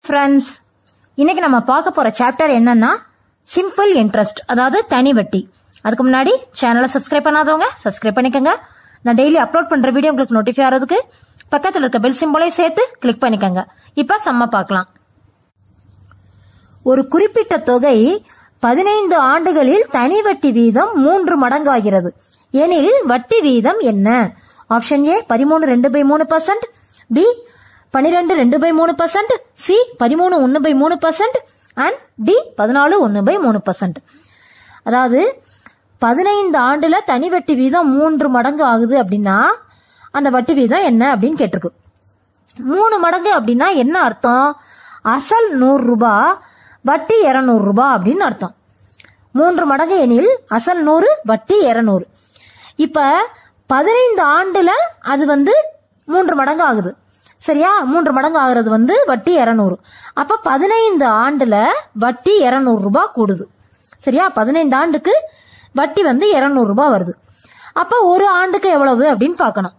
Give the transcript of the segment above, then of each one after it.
friends இன்னைக்கு நம்ம பார்க்க போற சாப்டர் என்னன்னா சிம்பிள் இன்ட்ரெஸ்ட் அதாவது தனி வட்டி அதுக்கு முன்னாடி சேனலை சப்ஸ்கிரைப் பண்ணாதவங்க சப்ஸ்கிரைப் பண்ணிக்கோங்க நான் டெய்லி அப்லோட் பண்ற வீடியோ உங்களுக்கு நோட்டிஃபை ஆகிறதுக்கு பக்கத்தில் இருக்க பெல் சிம்பிளையும் சேர்த்து கிளிக் பண்ணிக்கோங்க இப்ப செம்ம பார்க்கலாம் ஒரு குறிப்பிட்ட தொகை பதினைந்து ஆண்டுகளில் தனி வட்டி வீதம் மூன்று மடங்காகிறது எனில் வட்டி வீதம் என்ன ஆப்ஷன் ஏ பதிமூணு ரெண்டு பை மூணு பர்சன்ட் பி பனிரெண்டு ரெண்டு பை மூணு பர்சன்ட் சி பதிமூணு ஒன்னு பை மூணு பர்சன்ட் அண்ட் டி பதினாலு ஒன்னு பை மூணு பர்சன்ட் அதாவது பதினைந்து ஆண்டுல தனி வட்டி வீதம் மூன்று மடங்கு ஆகுது அப்படின்னா அந்த வட்டி வீதம் என்ன அப்படின்னு கேட்டிருக்கு மூணு மடங்கு அப்படின்னா என்ன அர்த்தம் அசல் நூறு ரூபாய் வட்டி இருநூறு ரூபாய் அப்படின்னு அர்த்தம் மூன்று மடங்கு எனில் அசல் நூறு வட்டி இருநூறு இப்ப பதினைந்து ஆண்டுல அது வந்து மூன்று மடங்கு ஆகுது சரியா மூன்று மடங்கு ஆகுறது வந்து வட்டி இருநூறு அப்ப பதினைந்து ஆண்டுல வட்டி இருநூறு ரூபாய் கூடுது சரியா பதினைந்து ஆண்டுக்கு வட்டி வந்து இருநூறு ரூபாய் வருது அப்ப ஒரு ஆண்டுக்கு எவ்வளவு அப்படின்னு பார்க்கணும்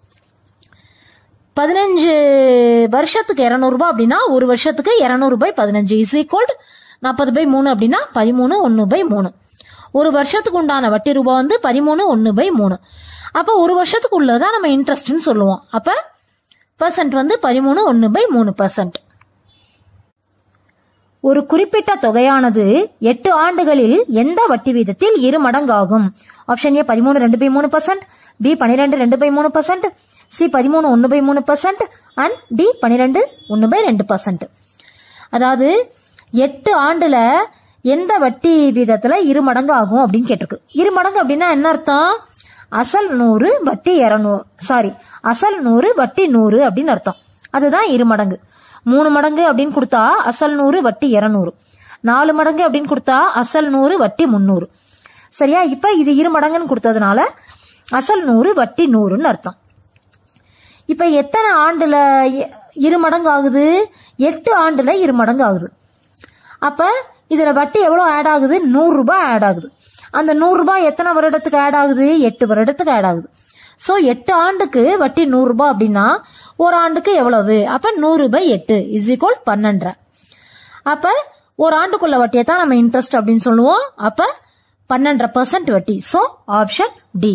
பதினஞ்சு வருஷத்துக்கு இருநூறு ரூபாய் அப்படின்னா ஒரு வருஷத்துக்கு இருநூறு பை பதினஞ்சு இஸ் ஈக்குவல் நாற்பது பை மூணு அப்படின்னா பதிமூணு ஒன்னு பை மூணு ஒரு வருஷத்துக்கு உண்டான வட்டி ரூபாய் வந்து பதிமூணு ஒன்னு பை மூணு அப்ப ஒரு வருஷத்துக்கு உள்ளதான் நம்ம இன்ட்ரெஸ்ட்னு சொல்லுவோம் அப்ப பர்சன்ட் வந்து பதிமூணு ஒன்னு பை மூணு பர்சன்ட் ஒரு குறிப்பிட்ட தொகையானது எட்டு ஆண்டுகளில் எந்த வட்டி வீதத்தில் இரு மடங்காகும் ஆப்ஷன் ஏ பதிமூணு ரெண்டு பை மூணு பர்சன்ட் பி பனிரெண்டு ரெண்டு பை மூணு பர்சன்ட் சி பதிமூணு ஒன்னு பை மூணு பர்சன்ட் அண்ட் டி பனிரெண்டு ஒன்னு பை ரெண்டு பர்சன்ட் அதாவது எட்டு ஆண்டுல எந்த வட்டி வீதத்துல இரு மடங்கு ஆகும் அப்படின்னு கேட்டிருக்கு இரு மடங்கு அப்படின்னா என்ன அர்த்தம் அசல் நூறு வட்டி இருநூறு சாரி அசல் நூறு வட்டி நூறு அப்படின்னு அர்த்தம் அதுதான் இரு மடங்கு மூணு மடங்கு அப்படின்னு கொடுத்தா அசல் நூறு வட்டி இருநூறு நாலு மடங்கு அப்படின்னு கொடுத்தா அசல் நூறு வட்டி முந்நூறு சரியா இப்ப இது இரு மடங்குன்னு கொடுத்ததுனால அசல் நூறு வட்டி நூறுன்னு அர்த்தம் இப்ப எத்தனை ஆண்டுல இ- இரு மடங்கு ஆகுது எட்டு ஆண்டுல இரு மடங்கு ஆகுது அப்ப இதுல வட்டி எவ்வளவு ஆட் ஆகுது நூறு ரூபாய் ஆட் ஆகுது அந்த நூறு ரூபாய் எத்தனை வருடத்துக்கு ஆட் ஆகுது எட்டு வருடத்துக்கு ஆட் ஆகுது சோ எட்டு ஆண்டுக்கு வட்டி நூறு ரூபாய் அப்படின்னா ஒரு ஆண்டுக்கு எவ்வளவு அப்ப நூறு பை எட்டு இஸ் ஈக்குவல் பன்னெண்டரை அப்ப ஒரு ஆண்டுக்குள்ள வட்டியை தான் நம்ம இன்ட்ரெஸ்ட் அப்படின்னு சொல்லுவோம் அப்ப பன்னெண்டரை பர்சன்ட் வட்டி சோ ஆப்ஷன் டி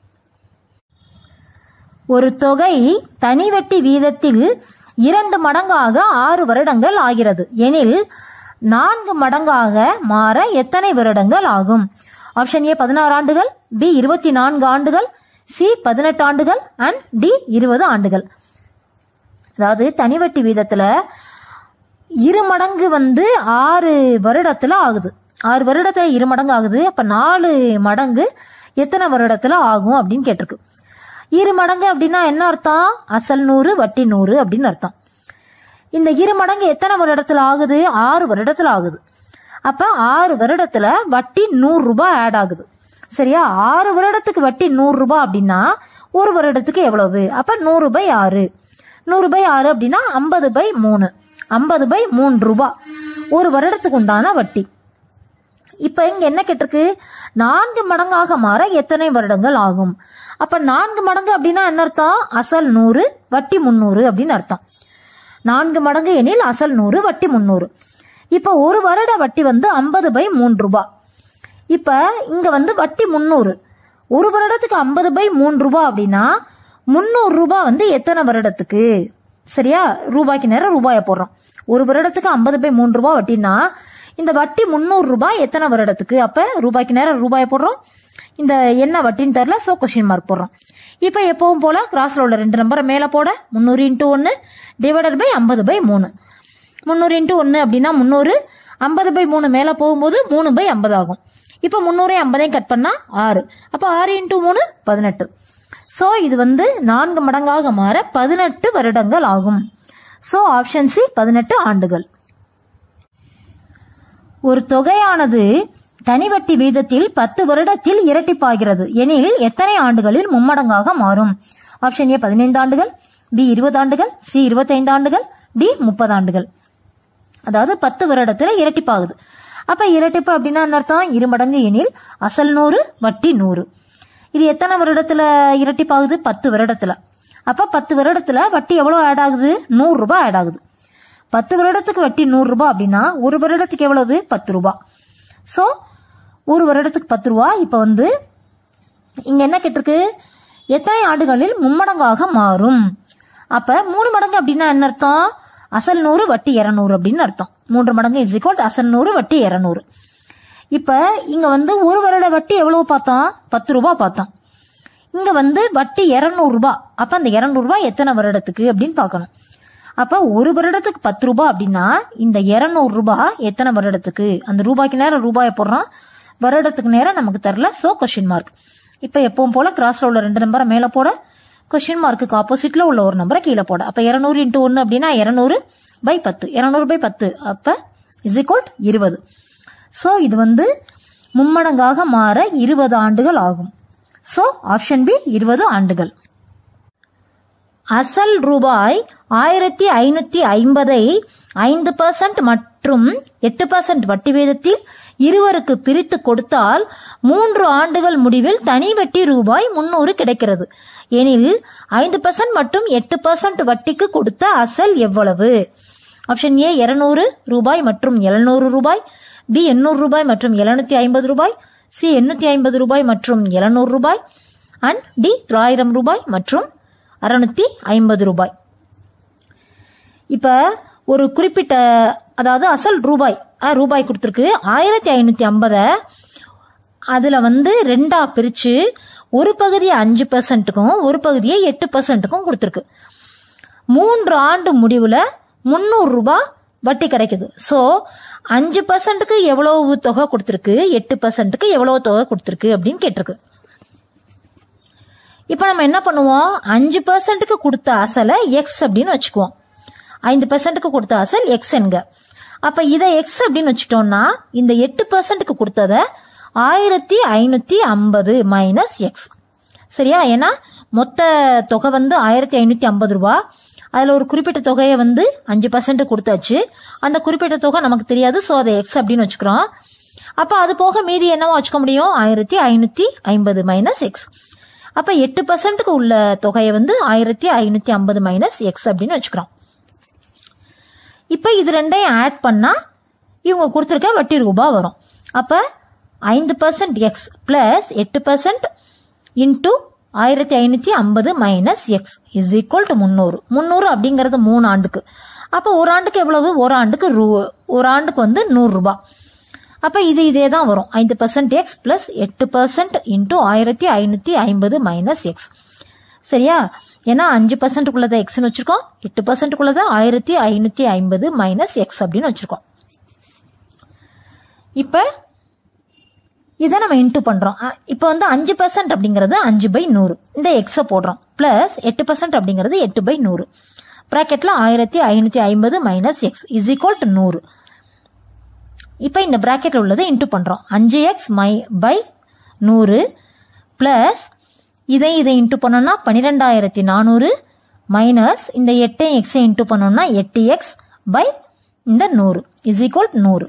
ஒரு தொகை தனி வட்டி வீதத்தில் இரண்டு மடங்காக ஆறு வருடங்கள் ஆகிறது எனில் நான்கு மடங்காக மாற எத்தனை வருடங்கள் ஆகும் ஆப்ஷன் ஏ பதினாறு ஆண்டுகள் பி இருபத்தி நான்கு ஆண்டுகள் சி பதினெட்டு ஆண்டுகள் அண்ட் டி இருபது ஆண்டுகள் அதாவது தனி வட்டி வீதத்துல இரு மடங்கு வந்து ஆறு வருடத்துல ஆகுது ஆறு வருடத்துல இரு மடங்கு ஆகுது அப்ப நாலு மடங்கு எத்தனை வருடத்துல ஆகும் அப்படின்னு கேட்டிருக்கு இரு மடங்கு அப்படின்னா என்ன அர்த்தம் அசல் நூறு வட்டி நூறு அப்படின்னு அர்த்தம் இந்த இரு மடங்கு எத்தனை வருடத்துல ஆகுது ஆறு வருடத்துல ஆகுது அப்ப ஆறு வருடத்துல வட்டி நூறு ரூபாய் ஆட் ஆகுது சரியா ஆறு வருடத்துக்கு வட்டி நூறு ரூபாய் அப்படின்னா ஒரு வருடத்துக்கு எவ்வளவு அப்ப நூறு பை ஆறு நூறு பை ஆறு அப்படின்னா ஐம்பது பை மூணு ஐம்பது பை மூன்று ரூபாய் ஒரு வருடத்துக்கு உண்டான வட்டி இப்ப இங்க என்ன கேட்டிருக்கு நான்கு மடங்காக மாற எத்தனை வருடங்கள் ஆகும் அப்ப நான்கு மடங்கு அப்படின்னா என்ன அர்த்தம் அசல் நூறு வட்டி முன்னூறு அப்படின்னு அர்த்தம் நான்கு மடங்கு எனில் அசல் நூறு வட்டி முன்னூறு இப்ப ஒரு வருட வட்டி வந்து ஐம்பது பை மூன்று ரூபாய் இப்ப இங்க வந்து வட்டி முன்னூறு ஒரு வருடத்துக்கு ஐம்பது பை மூன்று ரூபாய் அப்படின்னா முன்னூறு ரூபாய் வந்து எத்தனை வருடத்துக்கு சரியா ரூபாய்க்கு நேரம் ரூபாய போடுறோம் ஒரு வருடத்துக்கு ஐம்பது பை மூன்று ரூபாய் வட்டினா இந்த வட்டி முன்னூறு ரூபாய் எத்தனை வருடத்துக்கு அப்ப ரூபாய்க்கு நேரம் ரூபாய போடுறோம் இந்த என்ன வட்டின்னு தெரியல சோ கொஸ்டின் மார்க் போடுறோம் இப்ப எப்பவும் போல கிராஸ்ல உள்ள ரெண்டு நம்பரை மேல போட முந்நூறு இன்டூ ஒன்னு டிவைடட் பை ஐம்பது பை மூணு முந்நூறு இன்டூ ஒன்னு அப்படின்னா முந்நூறு ஐம்பது பை மூணு மேல போகும்போது மூணு பை ஐம்பது ஆகும் இப்ப முந்நூறையும் ஐம்பதையும் கட் பண்ணா ஆறு அப்ப ஆறு இன்டூ மூணு பதினெட்டு சோ இது வந்து நான்கு மடங்காக மாற பதினெட்டு வருடங்கள் ஆகும் சோ ஆப்ஷன் சி பதினெட்டு ஆண்டுகள் ஒரு தொகையானது தனி வட்டி வீதத்தில் பத்து வருடத்தில் இரட்டிப்பாகிறது எனில் எத்தனை ஆண்டுகளில் மும்மடங்காக மாறும் ஆப்ஷன் ஏ பதினைந்து ஆண்டுகள் பி இருபது ஆண்டுகள் சி இருபத்தைந்து ஆண்டுகள் டி முப்பது ஆண்டுகள் அதாவது பத்து வருடத்துல இரட்டிப்பாகுது அப்ப இரட்டிப்பு அப்படின்னா என்ன அர்த்தம் இரு மடங்கு எனில் அசல் நூறு வட்டி நூறு இது எத்தனை வருடத்துல இரட்டிப்பாகுது பத்து வருடத்துல அப்ப பத்து வருடத்துல வட்டி எவ்வளவு ஆட் ஆகுது நூறு ரூபாய் ஆட் ஆகுது பத்து வருடத்துக்கு வட்டி நூறு ரூபாய் அப்படின்னா ஒரு வருடத்துக்கு எவ்வளவு பத்து ரூபாய் சோ ஒரு வருடத்துக்கு பத்து ரூபாய் இப்ப வந்து இங்க என்ன கேட்டிருக்கு எத்தனை ஆண்டுகளில் மும்மடங்காக மாறும் அப்ப மூணு மடங்கு அப்படின்னா என்ன அர்த்தம் அசல் நூறு வட்டி இருநூறு அப்படின்னு அர்த்தம் மூன்று மடங்கு இஸ் ஈக்குவல் அசல் நூறு வட்டி இருநூறு இப்ப இங்க வந்து ஒரு வருட வட்டி எவ்வளவு பார்த்தோம் பத்து ரூபாய் பார்த்தோம் இங்க வந்து வட்டி இருநூறு ரூபாய் அப்ப அந்த இருநூறு ரூபாய் எத்தனை வருடத்துக்கு அப்படின்னு பார்க்கணும் அப்ப ஒரு வருடத்துக்கு பத்து ரூபாய் அப்படின்னா இந்த இருநூறு ரூபாய் எத்தனை வருடத்துக்கு அந்த ரூபாய்க்கு நேரம் ரூபாயை போடுறோம் வருடத்துக்கு நேரம் நமக்கு தரல சோ கொஸ்டின் மார்க் இப்ப எப்பவும் போல கிராஸ்ல உள்ள ரெண்டு நம்பரை மேல போட கொஸ்டின் மார்க்குக்கு ஆப்போசிட்ல உள்ள ஒரு நம்பரை கீழே போட அப்ப இருநூறு இன்ட்டு ஒன்னு அப்படின்னா இருநூறு பை பத்து இருநூறு பை பத்து அப்ப இஸ் ஈக்குவல் இருபது சோ இது வந்து மும்மடங்காக மாற இருபது ஆண்டுகள் ஆகும் சோ ஆப்ஷன் பி இருபது ஆண்டுகள் அசல் ரூபாய் ஆயிரத்தி ஐநூத்தி ஐம்பதை ஐந்து பர்சன்ட் மற்றும் எட்டு பர்சன்ட் வட்டி வீதத்தில் இருவருக்கு பிரித்து கொடுத்தால் மூன்று ஆண்டுகள் முடிவில் தனி வட்டி ரூபாய் முன்னூறு கிடைக்கிறது எனில் ஐந்து பர்சன்ட் மற்றும் எட்டு பர்சன்ட் வட்டிக்கு கொடுத்த அசல் எவ்வளவு ஆப்ஷன் ஏ இருநூறு ரூபாய் மற்றும் எழுநூறு ரூபாய் பி எண்ணூறு ரூபாய் மற்றும் எழுநூத்தி ஐம்பது ரூபாய் சி எண்ணூத்தி ஐம்பது ரூபாய் மற்றும் எழுநூறு ரூபாய் அண்ட் டி தொள்ளாயிரம் ரூபாய் மற்றும் அறுநூத்தி ஐம்பது ரூபாய் இப்ப ஒரு குறிப்பிட்ட அதாவது அசல் ரூபாய் அஹ், ரூபாய் கொடுத்துருக்கு ஆயிரத்தி ஐநூத்தி ஐம்பத அதுல வந்து ரெண்டா பிரிச்சு ஒரு பகுதியை அஞ்சு பெர்சன்ட்டுக்கும் ஒரு பகுதியை எட்டு பெர்சன்ட்டுக்கும் கொடுத்துருக்கு மூன்று ஆண்டு முடிவுல முந்நூறு ரூபாய் வட்டி கிடைக்குது சோ அஞ்சு பர்சன்ட்டுக்கு எவ்வளவு தொகை கொடுத்துருக்கு எட்டு பர்சன்ட்டுக்கு எவ்வளவு தொகை கொடுத்துருக்கு அப்படின்னு கேட்டிருக்கு இப்ப நம்ம என்ன பண்ணுவோம் அஞ்சு பர்சன்ட்டுக்கு கொடுத்த அசலை எக்ஸ் அப்படின்னு வச்சுக்குவோம் ஐந்து பர்சன்ட்டுக்கு கொடுத்த அசல் எக்ஸ் என்க அப்ப இதை எக்ஸ் அப்படின்னு வச்சுட்டோம்னா இந்த எட்டு பர்சன்ட்டுக்கு கொடுத்தத ஆயிரத்தி ஐநூத்தி ஐம்பது மைனஸ் எக்ஸ் சரியா ஏன்னா மொத்த தொகை வந்து ஆயிரத்தி ஐநூத்தி ஐம்பது ரூபா அதுல ஒரு குறிப்பிட்ட தொகையை வந்து அஞ்சு பர்சன்ட் கொடுத்தாச்சு அந்த குறிப்பிட்ட தொகை நமக்கு தெரியாது சோ அதை எக்ஸ் அப்படின்னு வச்சுக்கிறோம் அப்ப அது போக மீதி என்னவா வச்சுக்க முடியும் ஆயிரத்தி ஐநூத்தி ஐம்பது மைனஸ் எக்ஸ் அப்ப எட்டு பர்சன்ட்டுக்கு உள்ள தொகையை வந்து ஆயிரத்தி ஐநூத்தி ஐம்பது மைனஸ் எக்ஸ் அப்படின்னு வச்சுக்கிறோம் இப்ப இது ரெண்டையும் ஆட் பண்ணா இவங்க கொடுத்துருக்க வட்டி ரூபா வரும் அப்ப ஐந்து பர்சன்ட் எக்ஸ் பிளஸ் எட்டு பர்சன்ட் இன்டூ ஆயிரத்தி ஐநூத்தி ஐம்பது minus x is equal to முந்நூறு முந்நூறு அப்படிங்கிறது மூணு ஆண்டுக்கு அப்ப ஒரு ஆண்டுக்கு எவ்வளவு ஒரு ஆண்டுக்கு ரூ ஒரு ஆண்டுக்கு வந்து நூறு ரூபாய் அப்ப இது இதே தான் வரும் ஐந்து பர்சன்ட் எக்ஸ் பிளஸ் எட்டு பர்சன்ட் இன்டூ ஆயிரத்தி ஐநூத்தி ஐம்பது மைனஸ் எக்ஸ் சரியா ஏன்னா அஞ்சு பர்சன்ட்டுக்குள்ளதை எக்ஸ்னு வச்சிருக்கோம் எட்டு பர்சன்ட்டுக்குள்ளதை ஆயிரத்தி ஐநூத்தி ஐம்பது மைனஸ் எக்ஸ் அப்படின்னு வச்சிருக்கோம் இப்ப இதை நம்ம இன்டூ பண்றோம் அ, இப்ப வந்து அஞ்சு பர்சன்ட் அப்படிங்கிறது அஞ்சு பை நூறு இந்த எக்ஸ போடுறோம் பிளஸ் எட்டு பர்சன்ட் அப்படிங்கிறது எட்டு பை நூறு பிராக்கெட்ல ஆயிரத்தி ஐநூத்தி ஐம்பது minus x is equal to நூறு இப்ப இந்த பிராக்கெட்ல உள்ளதை இன்டூ பண்றோம் அஞ்சு எக்ஸ் மை பை நூறு பிளஸ் இதை இதை இன்டூ பண்ணோம்னா பன்னிரெண்டாயிரத்தி நானூறு மைனஸ் இந்த எட்டையும் எக்ஸை இன்டூ பண்ணோம்னா எட்டு எக்ஸ் பை இந்த நூறு இஸ் ஈக்குவல் நூறு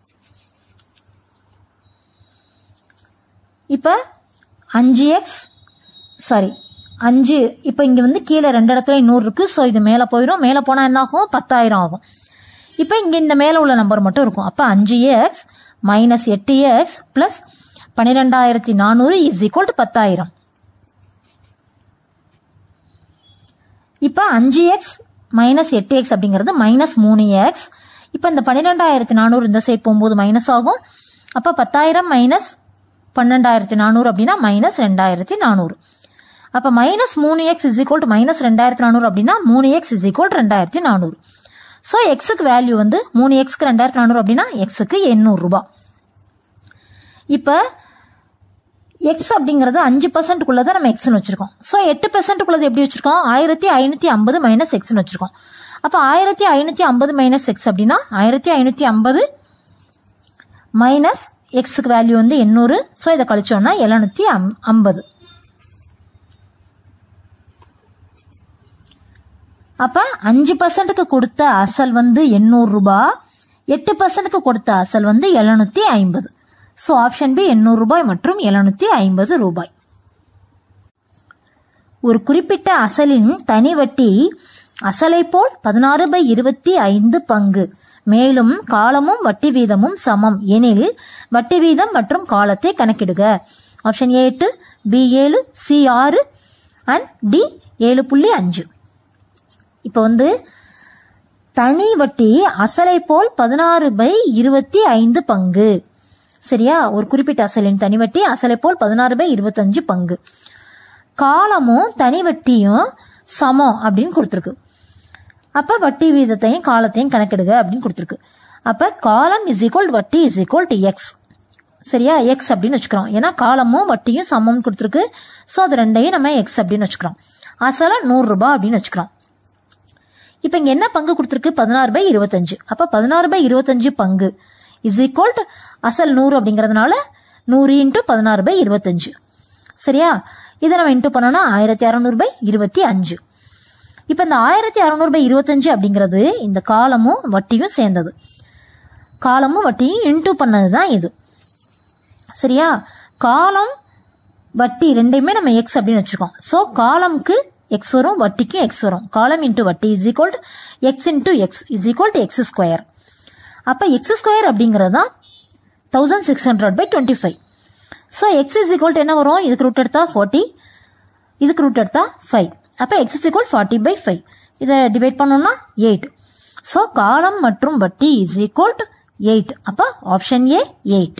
இப்ப அஞ்சு எக்ஸ் சாரி அஞ்சு இப்ப இங்க வந்து கீழே ரெண்டு இடத்துல நூறு இருக்கு ஸோ இது மேல போயிடும் மேல போனா என்ன ஆகும் பத்தாயிரம் ஆகும் இப்ப இங்க இந்த மேல உள்ள நம்பர் மட்டும் இருக்கும் அப்ப அஞ்சு எக்ஸ் மைனஸ் எட்டு எக்ஸ் பிளஸ் பன்னிரெண்டாயிரத்தி நானூறு இஸ் ஈக்குவல் டு பத்தாயிரம் இப்ப அஞ்சு எக்ஸ் மைனஸ் எட்டு எக்ஸ் அப்படிங்கிறது மைனஸ் மூணு எக்ஸ் இப்ப இந்த பன்னிரெண்டாயிரத்தி நானூறு இந்த சைட் போகும்போது மைனஸ் ஆகும் அப்ப பத்தாயிரம் மைனஸ் பன்னெண்டாயிரத்தி நானூறு அப்படின்னா மைனஸ் ரெண்டாயிரத்தி நானூறு அப்ப மைனஸ் மூணு x is equal to minus ரெண்டாயிரத்தி நானூறு அப்படின்னா மூணு எக்ஸ் இஸ் ஈக்குவல் ரெண்டாயிரத்தி நானூறு ஸோ எக்ஸுக்கு வேல்யூ வந்து மூணு எக்ஸ்க்கு ரெண்டாயிரத்தி நானூறு அப்படின்னா எக்ஸுக்கு எண்ணூறு ரூபாய் இப்ப எக்ஸ் அப்படிங்கறது அஞ்சு பர்சன்ட்குள்ளதை நம்ம எக்ஸ்னு வச்சிருக்கோம் ஸோ எட்டு பர்சன்ட்குள்ளது எப்படி வச்சிருக்கோம் ஆயிரத்தி ஐநூத்தி ஐம்பது மைனஸ் எக்ஸ்னு வச்சிருக்கோம் அப்ப ஆயிரத்தி ஐநூத்தி ஐம்பது மைனஸ் எக்ஸ் அப்படின்னா ஆயிரத்தி ஐநூத்தி ஐம்பது மைனஸ் எக்ஸுக்கு வேல்யூ வந்து எண்ணூறு ஸோ இதை கழிச்சோம்னா எழுநூத்தி ஐம்பது அப்ப அஞ்சு பர்சன்ட்டுக்கு கொடுத்த அசல் வந்து எண்ணூறு ரூபாய் எட்டு பர்சன்ட்டுக்கு கொடுத்த அசல் வந்து எழுநூத்தி ஐம்பது ஸோ ஆப்ஷன் பி எண்ணூறு ரூபாய் மற்றும் எழுநூத்தி ஐம்பது ரூபாய் ஒரு குறிப்பிட்ட அசலின் தனி வட்டி அசலை போல் பதினாறு பை இருபத்தி ஐந்து பங்கு மேலும் காலமும் வட்டி வீதமும் சமம் எனில் வட்டி வீதம் மற்றும் காலத்தை கணக்கிடுக ஆப்ஷன் ஏ எட்டு பி ஏழு சி ஆறு அண்ட் டி ஏழு புள்ளி அஞ்சு இப்போ வந்து தனி வட்டி அசலை போல் பதினாறு பை இருபத்தி ஐந்து பங்கு சரியா ஒரு குறிப்பிட்ட அசலின் தனி வட்டி அசலை போல் பதினாறு பை இருபத்தஞ்சு பங்கு காலமும் தனி வட்டியும் சமம் அப்படின்னு கொடுத்துருக்கு அப்ப வட்டி வீதத்தையும் காலத்தையும் கணக்கிடுக அப்படின்னு கொடுத்துருக்கு அப்ப காலம் இஸ் ஈக்குவல் வட்டி இஸ் ஈக்குவல் டு எக்ஸ் சரியா எக்ஸ் அப்படின்னு வச்சுக்கிறோம் ஏன்னா காலமும் வட்டியும் சமம்னு கொடுத்துருக்கு ஸோ அது ரெண்டையும் நம்ம எக்ஸ் அப்படின்னு வச்சுக்கிறோம் அசல நூறு ரூபாய் அப்படின்னு வச்சுக்கிறோம் இப்போ இங்க என்ன பங்கு கொடுத்துருக்கு பதினாறு பை இருபத்தஞ்சு அப்ப பதினாறு பை இருபத்தஞ்சு பங்கு இஸ் ஈக்குவல் டு அசல் நூறு அப்படிங்கறதுனால நூறு இன்ட்டு பதினாறு பை இருபத்தஞ்சு சரியா இதை நம்ம இன்ட்டு பண்ணோம்னா ஆயிரத்தி அறநூறு பை இருபத்தி அஞ்சு இப்போ இந்த ஆயிரத்தி அறநூறு பை இருபத்தஞ்சு அப்படிங்கிறது இந்த காலமும் வட்டியும் சேர்ந்தது காலமும் வட்டியும் இன்ட்டு பண்ணது தான் இது சரியா காலம் வட்டி ரெண்டையுமே நம்ம எக்ஸ் அப்படின்னு வச்சிருக்கோம் ஸோ காலம்க்கு எக்ஸ் வரும் வட்டிக்கும் எக்ஸ் வரும் காலம் இன்ட்டு வட்டி is equal to x into x is equal to x square அப்போ எக்ஸ் ஸ்கொயர் அப்படிங்கிறது தான் thousand six hundred by twenty five so x is equal என்ன வரும் இதுக்கு ரூட் எடுத்தா ஃபார்ட்டி இதுக்கு ரூட் எடுத்தா ஃபைவ் அப்போ x is equal forty by five இதை டிவைட் பண்ணோம்னா எயிட் ஸோ காலம் மற்றும் வட்டி இஸ் ஈக்குவல் டு எயிட் அப்போ ஆப்ஷன் ஏ எயிட்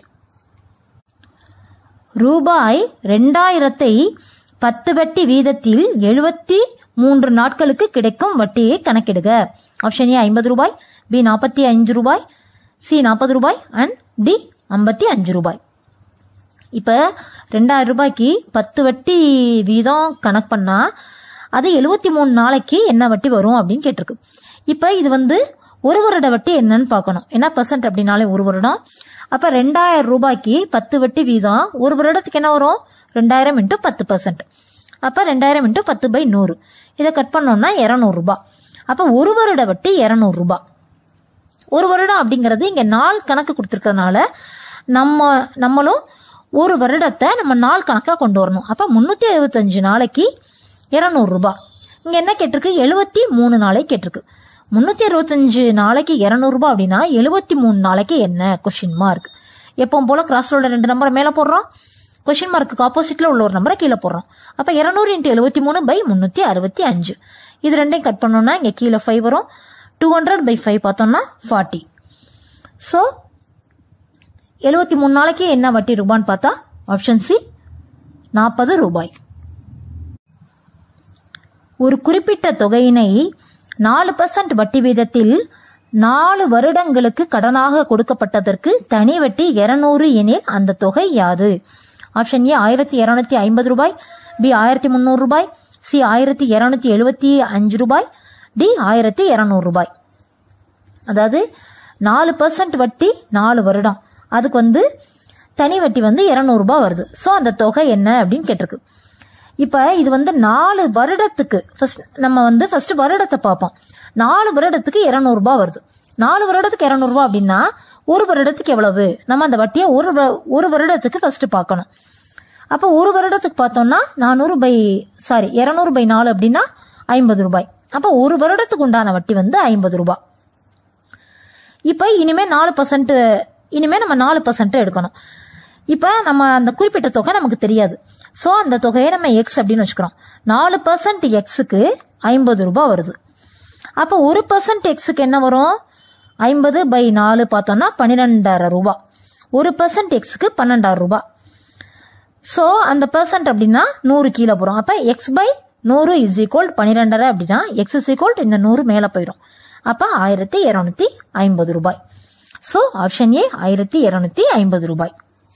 ரூபாய் ரெண்டாயிரத்தை பத்து வட்டி வீதத்தில் எழுபத்தி மூன்று நாட்களுக்கு கிடைக்கும் வட்டியை கணக்கிடுக ஆப்ஷன் ஏ ஐம்பது ரூபாய் பி நாற்பத்தி அஞ்சு ரூபாய் சி நாற்பது ரூபாய் அண்ட் டி ஐம்பத்தி அஞ்சு ரூபாய் இப்போ ரெண்டாயிரம் ரூபாய்க்கு பத்து வட்டி வீதம் கணக்கு பண்ணா அது எழுபத்தி மூணு நாளைக்கு என்ன வட்டி வரும் அப்படின்னு கேட்டிருக்கு இப்போ இது வந்து ஒரு வருட வட்டி என்னன்னு பார்க்கணும் என்ன பர்சன்ட் அப்படின்னாலே ஒரு வருடம் அப்ப ரெண்டாயிரம் ரூபாய்க்கு பத்து வட்டி வீதம் ஒரு வருடத்துக்கு என்ன வரும் ரெண்டாயிரம் இன்ட்டு பத்து பர்சன்ட் அப்ப ரெண்டாயிரம் இன்ட்டு பத்து பை நூறு இதை கட் பண்ணோம்னா இரநூறு ரூபாய் அப்ப ஒரு வருட வட்டி இரநூறு ரூபாய் ஒரு வருடம் அப்படிங்கிறது இங்க நாள் கணக்கு கொடுத்துருக்கறதுனால நம்ம நம்மளும் ஒரு வருடத்தை நம்ம நாள் கணக்கா கொண்டு வரணும் அப்ப முன்னூத்தி அறுபத்தஞ்சு நாளைக்கு இருநூறு ரூபாய் இங்க என்ன கேட்டிருக்கு எழுபத்தி மூணு நாளைக்கு கேட்டிருக்கு முன்னூத்தி அறுபத்தஞ்சு நாளைக்கு இருநூறு ரூபாய் அப்படின்னா எழுபத்தி மூணு நாளைக்கு என்ன கொஸ்டின் மார்க் எப்பவும் போல கிராஸ்ல ரெண்டு நம்பரை மேல போடுறோம் கொஸ்டின் மார்க்கு ஆப்போசிட்ல உள்ள ஒரு நம்பரை கீழே போடுறோம் அப்ப இருநூறு இன்ட்டு எழுபத்தி மூணு பை முன்னூத்தி அறுபத்தி அஞ்சு இது ரெண்டையும் கட் பண்ணோம்னா இங்க கீழே ஃபைவ் வரும் டூ ஹண்ட்ரட் பை ஃபைவ் பார்த்தோம்னா ஃபார்ட்டி ஸோ எழுபத்தி மூணு நாளைக்கு என்ன வட்டி ரூபான்னு பார்த்தா ஆப்ஷன் சி நாற்பது ரூபாய் ஒரு குறிப்பிட்ட தொகையினை நாலு பர்சன்ட் வட்டி வீதத்தில் நாலு வருடங்களுக்கு கடனாக கொடுக்கப்பட்டதற்கு தனி வட்டி இருநூறு எனில் அந்த தொகை யாது ஆப்ஷன் ஏ ஆயிரத்தி இருநூத்தி ஐம்பது ரூபாய் பி ஆயிரத்தி முந்நூறு ரூபாய் சி ஆயிரத்தி இருநூத்தி எழுபத்தி அஞ்சு ரூபாய் டி ஆயிரத்தி இருநூறு ரூபாய் அதாவது நாலு பர்சன்ட் வட்டி நாலு வருடம் அதுக்கு வந்து தனி வட்டி வந்து இருநூறு ரூபாய் வருது ஸோ அந்த தொகை என்ன அப்படின்னு கேட்டிருக்கு இப்ப இது வந்து நாலு வருடத்துக்கு ஃபர்ஸ்ட் நம்ம வந்து ஃபர்ஸ்ட் வருடத்தை பார்ப்போம் நாலு வருடத்துக்கு இருநூறு ரூபாய் வருது நாலு வருடத்துக்கு இருநூறு ரூபாய் அப்படின்னா ஒரு வருடத்துக்கு எவ்வளவு நம்ம அந்த வட்டியை ஒரு வ- ஒரு வருடத்துக்கு ஃபர்ஸ்ட் பார்க்கணும் அப்போ ஒரு வருடத்துக்கு பார்த்தோம்னா நானூறு பை சாரி இருநூறு பை நாலு அப்படின்னா ஐம்பது ரூபாய் அப்போ ஒரு வருடத்துக்கு உண்டான வட்டி வந்து ஐம்பது ரூபாய் இப்போ இனிமே நாலு பர்சன்ட் இனிமே நம்ம நாலு பர்சன்ட் எடுக்கணும் இப்போ நம்ம அந்த குறிப்பிட்ட தொகை நமக்கு தெரியாது ஸோ அந்த தொகையை நம்ம எக்ஸ் அப்படின்னு வச்சுக்கிறோம் நாலு பர்சன்ட் எக்ஸுக்கு ஐம்பது ரூபாய் வருது அப்போ ஒரு பர்சன்ட் எக்ஸுக்கு என்ன வரும் ஐம்பது பை நாலு பார்த்தோம்னா பன்னிரெண்டாயிரம் ரூபாய் ஒரு பர்சன்ட் எக்ஸுக்கு பன்னெண்டாயிரம் ரூபாய் ஸோ அந்த பர்சன்ட் அப்படின்னா நூறு கீழே போகிறோம் அப்போ எக்ஸ் பை நூறு இஸ் ஈக்குவல் பன்னிரெண்டரை அப்படின்னா எக்ஸ் இஸ் ஈக்குவல் இந்த நூறு மேலே போயிடும் அப்போ ஆயிரத்தி இரநூத்தி ஐம்பது ரூபாய் ஸோ ஆப்ஷன் ஏ ஆயிரத்தி இரநூத்தி ஐம்பது ரூபாய்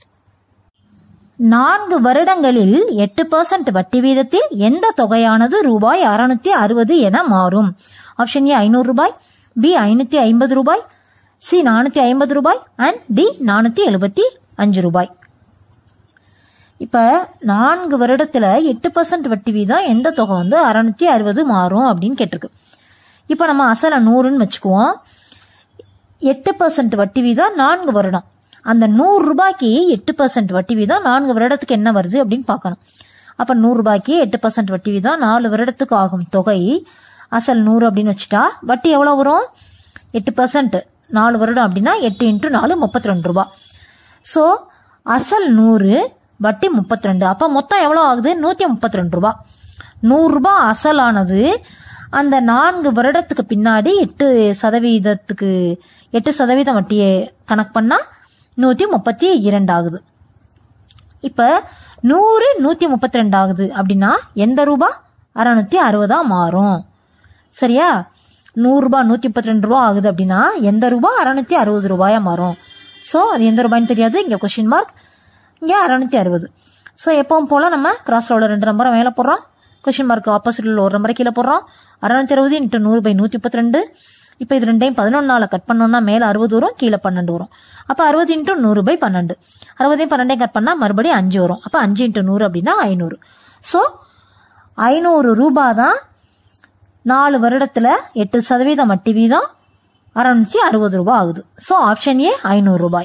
நான்கு வருடங்களில் எட்டு பர்சன்ட் வட்டி வீதத்தில் எந்த தொகையானது ரூபாய் அறுநூத்தி அறுபது என மாறும் ஆப்ஷன் ஏ ஐநூறு ரூபாய் பி ஐநூத்தி ஐம்பது ரூபாய் சி நானூத்தி ஐம்பது ரூபாய் அண்ட் டி நானூத்தி எழுபத்தி அஞ்சு ரூபாய் இப்ப நான்கு வருடத்துல எட்டு பர்சன்ட் வட்டி வீதம் எந்த தொகை வந்து அறுநூத்தி அறுபது மாறும் அப்படின்னு கேட்டிருக்கு இப்ப நம்ம அசல நூறுன்னு வச்சுக்குவோம் எட்டு பர்சன்ட் வட்டி வீதம் நான்கு வருடம் அந்த நூறு ரூபாய்க்கு எட்டு பர்சன்ட் வட்டி வீதம் நான்கு வருடத்துக்கு என்ன வருது அப்படின்னு பார்க்கணும் அப்ப நூறு ரூபாய்க்கு எட்டு பர்சன்ட் வட்டி வீதம் நாலு வருடத்துக்கு ஆகும் தொகை அசல் நூறு அப்படின்னு வச்சுட்டா வட்டி எவ்வளோ வரும் எட்டு பர்சன்ட் நாலு வருடம் அப்படின்னா எட்டு இன்ட்டு நாலு முப்பத்தி ரெண்டு ரூபா ஸோ அசல் நூறு வட்டி முப்பத்தி ரெண்டு அப்போ மொத்தம் எவ்வளோ ஆகுது நூற்றி முப்பத்தி ரெண்டு ரூபா நூறுரூபா அசலானது அந்த நான்கு வருடத்துக்கு பின்னாடி எட்டு சதவீதத்துக்கு எட்டு சதவீதம் வட்டியை கணக்கு பண்ணால் நூற்றி முப்பத்தி இரண்டு ஆகுது இப்போ நூறு நூற்றி முப்பத்தி ரெண்டு ஆகுது அப்படின்னா எந்த ரூபா அறநூற்றி அறுபதா மாறும் சரியா நூறுரூபா நூற்றி முப்பத்தி ரெண்டு ரூபா ஆகுது அப்படின்னா எந்த ரூபா அறநூற்றி அறுபது ரூபாயா மாறும் ஸோ அது எந்த ரூபாய்னு தெரியாது இங்கே கொஷின் மார்க் இங்கே அறநூற்றி அறுபது ஸோ எப்பவும் போல் நம்ம கிராஸ் ரோல ரெண்டு நம்பரை மேலே போடுறோம் கொஷின் மார்க் ஆப்போசிட்டில் ஒரு நம்பரை கீழே போடுறோம் அறநூற்றி அறுபது இன்ட்டு நூறு பை நூற்றி முப்பத்தி ரெண்டு இப்போ இது ரெண்டையும் பதினொன்னால கட் பண்ணோம்னா மேலே அறுபது வரும் கீழே பன்னெண்டு வரும் அப்போ அறுபது இன்ட்டு நூறு பை பன்னெண்டு அறுபதையும் பன்னெண்டையும் கட் பண்ணால் மறுபடியும் அஞ்சு வரும் அப்போ அஞ்சு இன்ட்டு நூறு அப்படின்னா ஐநூறு ஸோ ஐநூறு ரூபாய் தான் நாலு வருடத்துல எட்டு சதவீதம் வட்டி வீதம் அறுநூத்தி அறுபது ரூபாய் ஆகுது ஸோ ஆப்ஷன் ஏ ஐநூறு ரூபாய்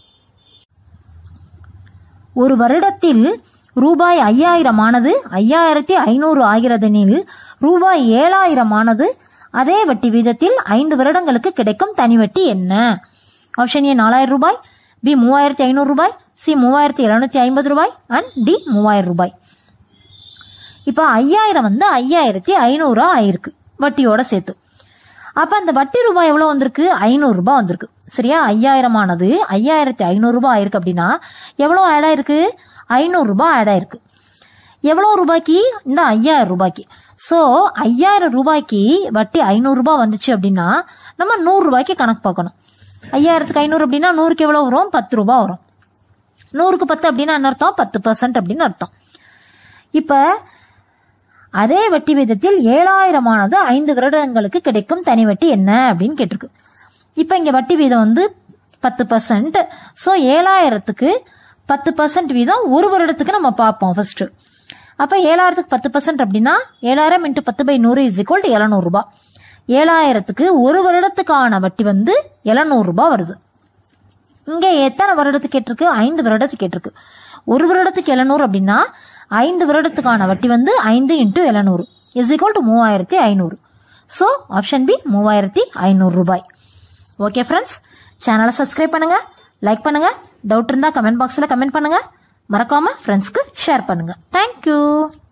ஒரு வருடத்தில் ரூபாய் ஐயாயிரம் ஆனது ஐயாயிரத்தி ஐநூறு ஆகிறதெனில் ரூபாய் ஏழாயிரம் ஆனது அதே வட்டி வீதத்தில் ஐந்து வருடங்களுக்கு கிடைக்கும் தனி வட்டி என்ன ஆப்ஷன் ஏ நாலாயிரம் ரூபாய் பி மூவாயிரத்தி ஐநூறு ரூபாய் சி மூவாயிரத்தி எழுநூத்தி ஐம்பது ரூபாய் அண்ட் டி மூவாயிரம் ரூபாய் இப்போ ஐயாயிரம் வந்து ஐயாயிரத்தி ஐநூறா ஆயிருக்கு வட்டியோட சேர்த்து அப்ப அந்த வட்டி ரூபாய் எவ்வளவு வந்திருக்கு ஐநூறு ரூபாய் வந்திருக்கு சரியா ஐயாயிரம் ஆனது ஐயாயிரத்தி ஐநூறு ரூபாய் ஆயிருக்கு அப்படின்னா எவ்வளவு ஆட் ஆயிருக்கு ஐநூறு ரூபாய் ஆட் ஆயிருக்கு எவ்வளவு ரூபாய்க்கு இந்த ஐயாயிரம் ரூபாய்க்கு ஸோ ஐயாயிரம் ரூபாய்க்கு வட்டி ஐநூறு ரூபாய் வந்துச்சு அப்படின்னா நம்ம நூறு ரூபாய்க்கு கணக்கு பார்க்கணும் ஐயாயிரத்துக்கு ஐநூறு அப்படின்னா நூறுக்கு எவ்வளவு வரும் பத்து ரூபாய் வரும் நூறுக்கு பத்து அப்படின்னா என்ன அர்த்தம் பத்து பர்சன்ட் அப்படின்னு அர்த்தம் இப்போ அதே வட்டி விதத்தில் ஏழாயிரமானது ஐந்து வருடங்களுக்கு கிடைக்கும் தனி வட்டி என்ன அப்படின்னு கேட்டிருக்கு இப்போ இங்க வட்டி வீதம் வந்து பத்து பர்சன்ட் ஸோ ஏழாயிரத்துக்கு பத்து பர்சன்ட் வீதம் ஒரு வருடத்துக்கு நம்ம பார்ப்போம் ஃபர்ஸ்ட் அப்போ ஏழாயிரத்துக்கு பத்து பர்சன்ட் அப்படின்னா ஏழாயிரம் இன்ட்டு பத்து பை நூறு இஸ் ஈக்குவல் டு எழுநூறு ரூபாய் ஏழாயிரத்துக்கு ஒரு வருடத்துக்கான வட்டி வந்து எழுநூறு ரூபாய் வருது இங்க எத்தனை வருடத்துக்கு கேட்டிருக்கு ஐந்து வருடத்துக்கு கேட்டிருக்கு ஒரு வருடத்துக்கு எழுநூறு அப்படின்னா ஐந்து வருடத்துக்கான வட்டி வந்து ஐந்து இன்ட்டு எழுநூறு இஸ் ஈக்குவல் டு மூவாயிரத்தி ஐநூறு ஸோ ஆப்ஷன் பி மூவாயிரத்தி ஐநூறு ரூபாய் ஓகே ஃப்ரெண்ட்ஸ் சேனலை சப்ஸ்கிரைப் பண்ணுங்க லைக் பண்ணுங்க டவுட் இருந்தா கமெண்ட் பாக்ஸில் கமெண்ட் பண்ணுங்க மறக்காம ஃப்ரெண்ட்ஸ்க்கு ஷேர் பண்ணுங்க தேங்க்யூ